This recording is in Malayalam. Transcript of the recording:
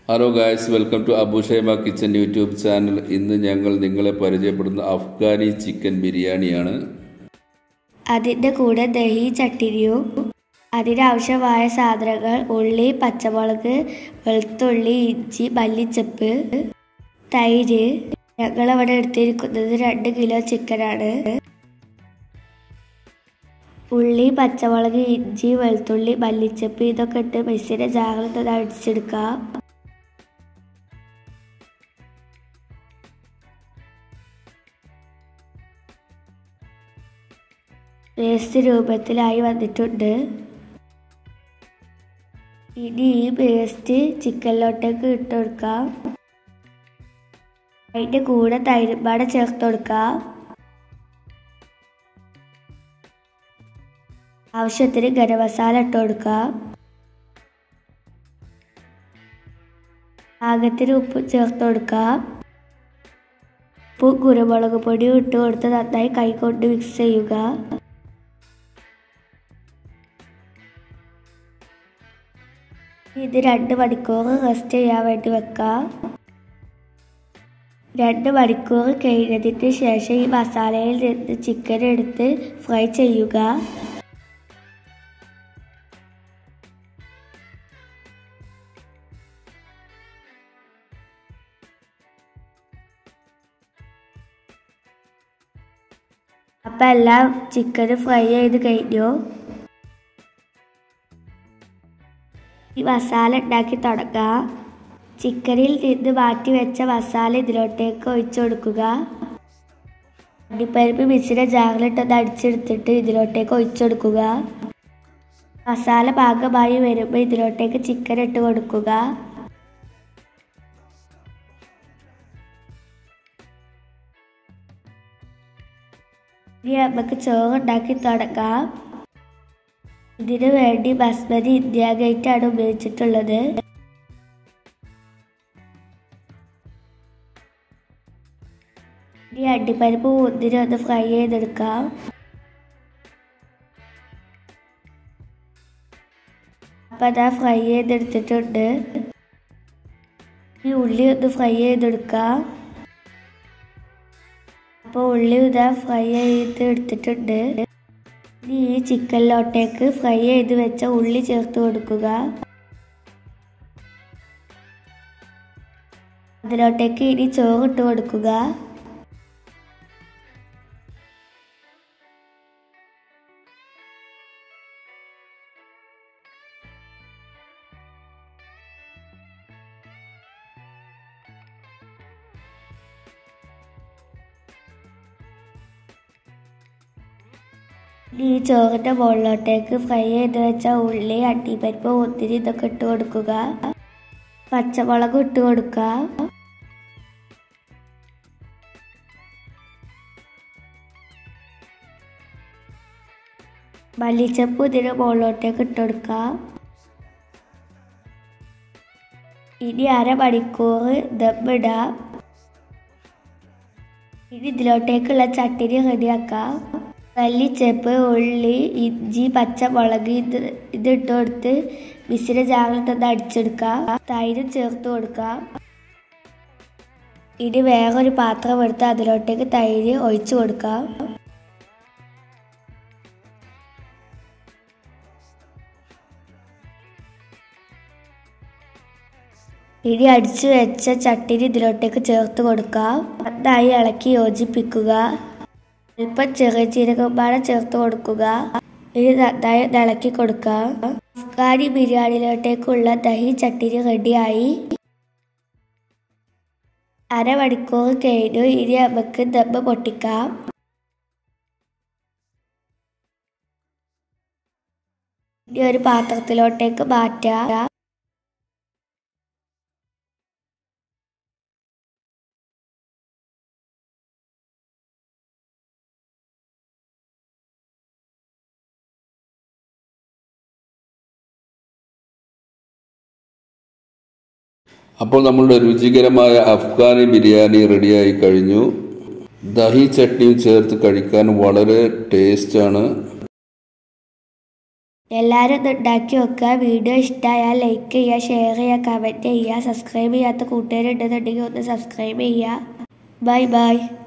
hello guys welcome to Abushaima kitchen YouTube channel ഇന്ന് ഞങ്ങൾ നിങ്ങളെ പരിചയപ്പെടുന്ന അഫ്ഗാനി ചിക്കൻ ബിരിയാണിയാണ് അതിൻ്റെ കൂടെ ദഹി ചട്ടിനിയും അതിനാവശ്യമായ സാധനങ്ങൾ ഉള്ളി പച്ചമുളക് വെളുത്തുള്ളി ഇഞ്ചി മല്ലിച്ചപ്പ് തൈര് ഞങ്ങളവിടെ എടുത്തിരിക്കുന്നത് രണ്ട് കിലോ ചിക്കനാണ് ഉള്ളി പച്ചമുളക് ഇഞ്ചി വെളുത്തുള്ളി മല്ലിച്ചപ്പ് ഇതൊക്കെ ഇട്ട് മിക്സിയുടെ ജാറിൽ തന്നെ അടിച്ചെടുക്കാം പേസ്റ്റ് രൂപത്തിലായി വന്നിട്ടുണ്ട് ഇനി ഈ പേസ്റ്റ് ചിക്കനിലോട്ടേക്ക് ഇട്ട് കൊടുക്കാം അതിൻ്റെ കൂടെ തൈരുമ്പാട ചേർത്ത് കൊടുക്കാം ആവശ്യത്തിന് ഗരം മസാല ഇട്ട് കൊടുക്കാം പാകത്തിന് ഉപ്പ് ചേർത്ത് കൊടുക്കാം ഉപ്പും കുരുമുളക് പൊടിയും ഇട്ട് കൊടുത്ത് നന്നായി കൈകൊണ്ട് മിക്സ് ചെയ്യുക ഇത് രണ്ട് മണിക്കൂർ റെസ്റ്റ് ചെയ്യാൻ വേണ്ടി വെക്കാം രണ്ട് മണിക്കൂർ കഴിഞ്ഞതിന് ശേഷം ഈ മസാലയിൽ നിന്ന് ചിക്കൻ എടുത്ത് ഫ്രൈ ചെയ്യുക അപ്പം എല്ലാം ചിക്കൻ ഫ്രൈ ചെയ്ത് കഴിഞ്ഞു ഈ മസാല ഉണ്ടാക്കി തുടങ്ങാം ചിക്കനിൽ നിന്ന് മാറ്റി വെച്ച മസാല ഇതിലോട്ടേക്ക് ഒഴിച്ചു കൊടുക്കുക അണ്ടിപ്പരിപ്പ് മിക്സിയുടെ ജാറിലിട്ടൊന്ന് അടിച്ചെടുത്തിട്ട് ഇതിലോട്ടേക്ക് ഒഴിച്ചു കൊടുക്കുക മസാല പാകമായി വരുമ്പോൾ ഇതിലോട്ടേക്ക് ചിക്കൻ ഇട്ട് കൊടുക്കുക ഇനി നമുക്ക് ചോറ് ഉണ്ടാക്കി തുടങ്ങാം ഇതിനു വേണ്ടി ബസ്മതി ഇന്ത്യ ഗേറ്റ് ആണ് ഉപയോഗിച്ചിട്ടുള്ളത് ഇനി അണ്ടിപ്പരിപ്പ് മുന്തിരി ഒന്ന് ഫ്രൈ ചെയ്തെടുക്കാം അപ്പം അതാ ഫ്രൈ ചെയ്തെടുത്തിട്ടുണ്ട് ഈ ഉള്ളി ഒന്ന് ഫ്രൈ ചെയ്തെടുക്കാം അപ്പോൾ ഉള്ളി ഇതാ ഫ്രൈ ചെയ്ത് എടുത്തിട്ടുണ്ട് ഇനി ഈ ചിക്കനിലോട്ടേക്ക് ഫ്രൈ ചെയ്ത് വെച്ച ഉള്ളി ചേർത്ത് കൊടുക്കുക അതിലോട്ടേക്ക് ഇനി ചോറിട്ട് കൊടുക്കുക ഈ ചോറിൻ്റെ മുകളിലോട്ടേക്ക് ഫ്രൈ ചെയ്ത് വെച്ച ഉള്ളി അട്ടിപ്പരിപ്പ് ഒത്തിരി ഇതൊക്കെ ഇട്ട് കൊടുക്കുക പച്ചമുളക് ഇട്ട് കൊടുക്കുക മല്ലിച്ചപ്പ് ഇതിന് മുകളിലോട്ടേക്ക് ഇട്ട് കൊടുക്കുക ഇനി അരമണിക്കൂർ ദമ്മിടാം ഇനി ഇതിലോട്ടേക്കുള്ള ചട്ടിനി റെഡിയാക്കാം മല്ലിച്ചപ്പ് ഉള്ളി ഇഞ്ചി പച്ചമുളക് ഇത് ഇത് ഇട്ട് കൊടുത്ത് മിശ്ര ജാറിൽ തന്നെ അടിച്ചെടുക്കാം തൈരും ചേർത്ത് കൊടുക്കാം ഇനി വേറൊരു പാത്രം എടുത്ത് അതിലോട്ടേക്ക് തൈര് ഒഴിച്ചു കൊടുക്കാം ഇനി അടിച്ചു വെച്ച ചട്ടിനി ഇതിലോട്ടേക്ക് ചേർത്ത് കൊടുക്കാം നന്നായി ഇളക്കി യോജിപ്പിക്കുക അല്പം ചെറിയ ജീരകമ്പാട ചേർത്ത് കൊടുക്കുക ഇത് നന്നായി ഇളക്കി കൊടുക്കുക അഫ്ഗാനി ബിരിയാണിയിലോട്ടേക്കുള്ള ദഹി ചട്ടിനി റെഡിയായി അരമണിക്കൂർ കഴിഞ്ഞു ഇനി നമുക്ക് ദമ്മ് പൊട്ടിക്കാം ഇനി ഒരു പാത്രത്തിലോട്ടേക്ക് മാറ്റാം അപ്പോൾ നമ്മളുടെ രുചികരമായ അഫ്ഗാനി ബിരിയാണി റെഡിയായി കഴിഞ്ഞു ദഹി ചട്നിയും ചേർത്ത് കഴിക്കാൻ വളരെ ടേസ്റ്റാണ് എല്ലാവരും ഇത് ഉണ്ടാക്കി വെക്കുക വീഡിയോ ഇഷ്ടമായാൽ ലൈക്ക് ചെയ്യുക ഷെയർ ചെയ്യുക കമൻറ്റ് ചെയ്യുക സബ്സ്ക്രൈബ് ചെയ്യാത്ത കൂട്ടുകാരുണ്ടെന്നുണ്ടെങ്കിൽ ഒന്ന് സബ്സ്ക്രൈബ് ചെയ്യുക ബൈ ബൈ